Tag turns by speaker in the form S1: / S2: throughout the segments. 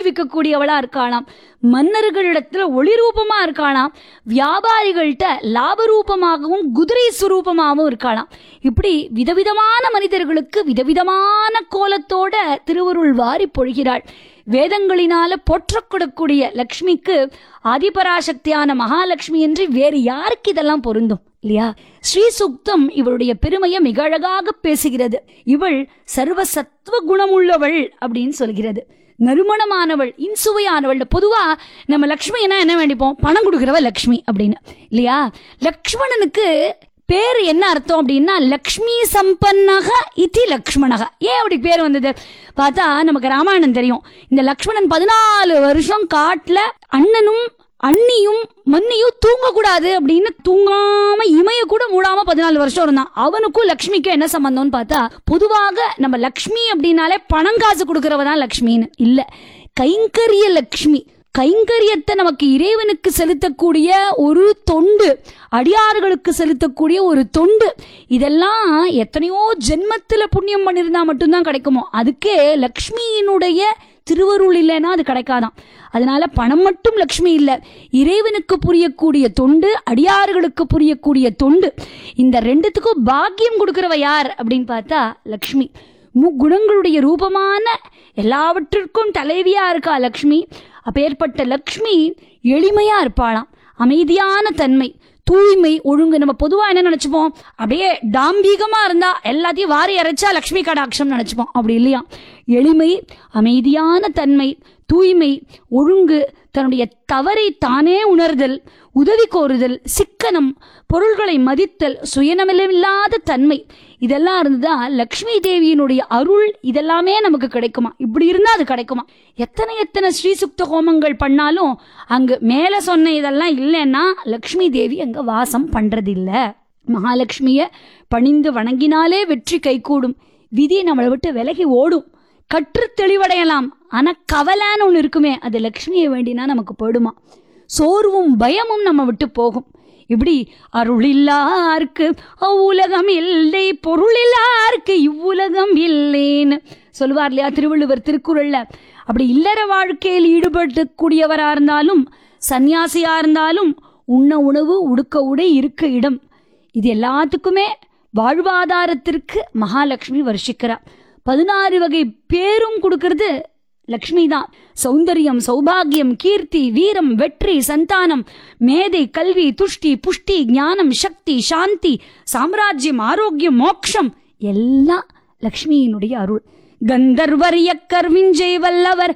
S1: அனுபவிக்கக்கூடியவளா இருக்காளாம் மன்னர்களிடத்துல ஒளி ரூபமா இருக்காளாம் வியாபாரிகள்கிட்ட லாப ரூபமாகவும் குதிரை சுரூபமாகவும் இருக்காளாம் இப்படி விதவிதமான மனிதர்களுக்கு விதவிதமான கோலத்தோட திருவருள் வாரி பொழிகிறாள் வேதங்களினால போற்றக்கூடக்கூடிய லக்ஷ்மிக்கு ஆதிபராசக்தியான மகாலட்சுமி என்று வேறு யாருக்கு இதெல்லாம் பொருந்தும் இல்லையா ஸ்ரீ சுக்தம் இவளுடைய பெருமையை மிக அழகாக பேசுகிறது இவள் சர்வ சத்துவ குணமுள்ளவள் அப்படின்னு சொல்கிறது நறுமணமானவள் இன்சுவையானவள் பொதுவா நம்ம லக்ஷ்மினா என்ன வேண்டிப்போம் பணம் கொடுக்கிறவ லக்ஷ்மி அப்படின்னு இல்லையா லக்ஷ்மணனுக்கு பேர் என்ன அர்த்தம் அப்படின்னா லக்ஷ்மி சம்பன்னக இதி லக்ஷ்மணக ஏன் அப்படி பேர் வந்தது பார்த்தா நமக்கு ராமாயணம் தெரியும் இந்த லக்ஷ்மணன் பதினாலு வருஷம் காட்டுல அண்ணனும் அண்ணியும் மன்னியும் தூங்கக்கூடாது அப்படின்னு தூங்காம இமைய கூட மூடாம பதினாலு வருஷம் இருந்தான் அவனுக்கும் லக்ஷ்மிக்கும் என்ன சம்பந்தம்னு பார்த்தா பொதுவாக நம்ம லக்ஷ்மி அப்படின்னாலே பணம் காசு கொடுக்கறவ தான் லக்ஷ்மின்னு இல்ல கைங்கரிய லக்ஷ்மி கைங்கரியத்தை நமக்கு இறைவனுக்கு செலுத்தக்கூடிய ஒரு தொண்டு அடியார்களுக்கு செலுத்தக்கூடிய ஒரு தொண்டு இதெல்லாம் எத்தனையோ ஜென்மத்துல புண்ணியம் பண்ணியிருந்தா மட்டும்தான் கிடைக்குமோ அதுக்கே லக்ஷ்மியினுடைய திருவருள் இல்லைன்னா அது கிடைக்காதாம் அதனால பணம் மட்டும் லக்ஷ்மி இல்லை இறைவனுக்கு புரியக்கூடிய தொண்டு அடியார்களுக்கு புரியக்கூடிய தொண்டு இந்த ரெண்டுத்துக்கும் பாக்கியம் கொடுக்கிறவ யார் அப்படின்னு பார்த்தா லக்ஷ்மி முக்குணங்களுடைய ரூபமான எல்லாவற்றிற்கும் தலைவியா இருக்கா லக்ஷ்மி அப்பேற்பட்ட லக்ஷ்மி எளிமையா இருப்பாளாம் அமைதியான தன்மை தூய்மை ஒழுங்கு நம்ம பொதுவா என்ன நினைச்சுப்போம் அப்படியே டாம்பீகமா இருந்தா எல்லாத்தையும் வாரி அரைச்சா லக்ஷ்மி கடாட்சம் நினைச்சுப்போம் அப்படி இல்லையா எளிமை அமைதியான தன்மை தூய்மை ஒழுங்கு தன்னுடைய தவறை தானே உணர்தல் உதவி கோருதல் சிக்கனம் பொருள்களை மதித்தல் சுயநலமில்லாத தன்மை இதெல்லாம் இருந்ததா லக்ஷ்மி தேவியினுடைய அருள் இதெல்லாமே நமக்கு கிடைக்குமா இப்படி இருந்தா அது கிடைக்குமா எத்தனை எத்தனை ஸ்ரீசுக்த ஹோமங்கள் பண்ணாலும் அங்கு மேல சொன்ன இதெல்லாம் இல்லைன்னா லக்ஷ்மி தேவி அங்க வாசம் பண்றதில்ல மகாலட்சுமிய பணிந்து வணங்கினாலே வெற்றி கைகூடும் விதி நம்மளை விட்டு விலகி ஓடும் கற்று தெளிவடையலாம் ஆனா கவலைன்னு ஒன்று இருக்குமே அது லக்ஷ்மியை வேண்டினா நமக்கு போயிடுமா சோர்வும் பயமும் நம்ம விட்டு போகும் இப்படி அருளில்லாருக்கு அவ்வுலகம் இல்லை பொருளில்லாருக்கு இவ்வுலகம் இல்லைன்னு சொல்லுவார் இல்லையா திருவள்ளுவர் திருக்குறள்ல அப்படி இல்லற வாழ்க்கையில் ஈடுபடக்கூடியவரா இருந்தாலும் சந்நியாசியா இருந்தாலும் உண்ண உணவு உடுக்க உடை இருக்க இடம் இது எல்லாத்துக்குமே வாழ்வாதாரத்திற்கு மகாலட்சுமி வருஷிக்கிறார் பதினாறு வகை பேரும் கொடுக்கறது லக்ஷ்மி தான் சௌந்தரியம் சௌபாகியம் கீர்த்தி வீரம் வெற்றி சந்தானம் மேதை கல்வி துஷ்டி புஷ்டி ஞானம் சக்தி சாந்தி சாம்ராஜ்யம் ஆரோக்கியம் மோக்ஷம் எல்லாம் லக்ஷ்மியினுடைய அருள் கந்தர்வரியக்கர் விஞ்சை வல்லவர்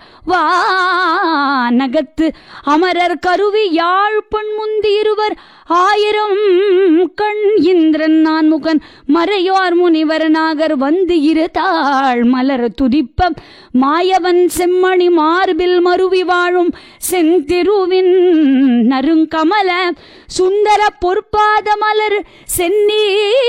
S1: வானகத்து அமரர் கருவி யாழ்பண் முந்தி இருவர் ஆயிரம் கண் இந்திரன் நான் முகன் மறையோர் முனிவர் நாகர் வந்து இரு தாழ் மலர் துதிப்ப மாயவன் செம்மணி மார்பில் மருவி வாழும் செந்திருவின் நறுங்கமல சுந்தர பொற்பாத மலர் சென்னி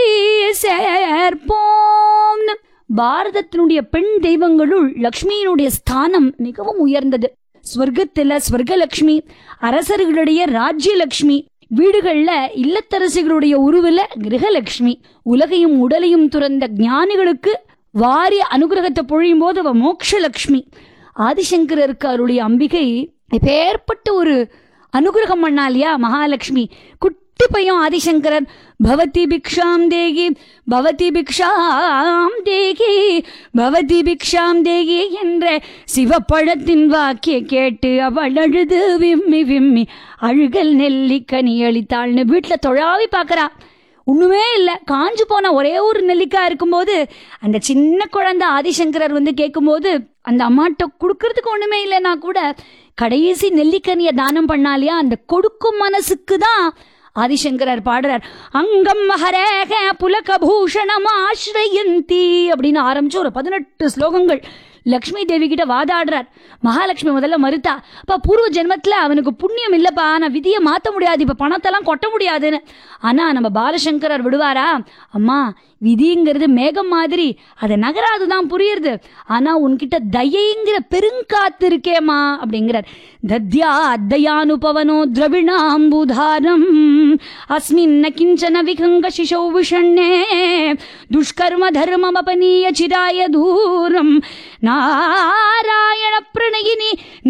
S1: சேர்ப்போம் பாரதத்தினுடைய பெண் தெய்வங்களுள் லக்ஷ்மியினுடைய ஸ்தானம் மிகவும் உயர்ந்தது ஸ்வர்க்கத்துல ஸ்வர்கலக்ஷ்மி அரசர்களுடைய ராஜ்யலக்ஷ்மி வீடுகள்ல இல்லத்தரசிகளுடைய உருவில கிரகலட்சுமி உலகையும் உடலையும் துறந்த ஞானிகளுக்கு வாரி அனுகிரகத்தை பொழியும் போது அவ மோக்ஷலக்ஷ்மி ஆதிசங்கரருக்கு அருளிய அம்பிகை இப்பேற்பட்ட ஒரு அனுகிரகம் பண்ணா இல்லையா மகாலட்சுமி குட்டி பையன் ஆதிசங்கரன் பவதி பிக்ஷாம் தேகி பவதி பிக்ஷாம் தேகி பவதி பிக்ஷாம் தேகி என்ற சிவப்பழத்தின் வாக்கிய கேட்டு அவள் அழுது விம்மி விம்மி அழுகல் நெல்லிக்கனி அளித்தாள்னு வீட்டில் தொழாவி பார்க்கறா ஒண்ணுமே இல்லை காஞ்சு போன ஒரே ஒரு நெல்லிக்காய் இருக்கும்போது அந்த சின்ன குழந்தை ஆதிசங்கரர் வந்து கேட்கும்போது அந்த அம்மாட்ட கொடுக்கறதுக்கு ஒண்ணுமே இல்லைன்னா கூட கடைசி நெல்லிக்கனியை தானம் பண்ணாலியா அந்த கொடுக்கும் மனசுக்கு தான் ஆதிசங்கரர் பாடுறார் அங்கம் மகரேக புலக பூஷணம் ஆசிரயந்தி அப்படின்னு ஆரம்பிச்சு ஒரு பதினெட்டு ஸ்லோகங்கள் லக்ஷ்மி தேவி கிட்ட வாதாடுறார் மகாலட்சுமி முதல்ல மறுத்தா அப்ப பூர்வ ஜென்மத்துல அவனுக்கு புண்ணியம் இல்லப்பா நான் விதியை மாத்த முடியாது இப்ப பணத்தெல்லாம் கொட்ட முடியாதுன்னு ஆனா நம்ம பாலசங்கரர் விடுவாரா அம்மா விதிங்கிறது மேகம் மாதிரி அது நகராதுதான் புரியுறது ஆனா உன்கிட்ட தயைங்கிற பெருங்காத்து இருக்கேம்மா அப்படிங்கிறார் தத்யா அத்தயானுபவனோ திரவிணாம்புதாரம் அஸ்மின் ந கிஞ்சன விகங்க சிசௌ விஷண்ணே துஷ்கர்ம தர்மமபனீய சிராய தூரம் நாராயண பிரணயினி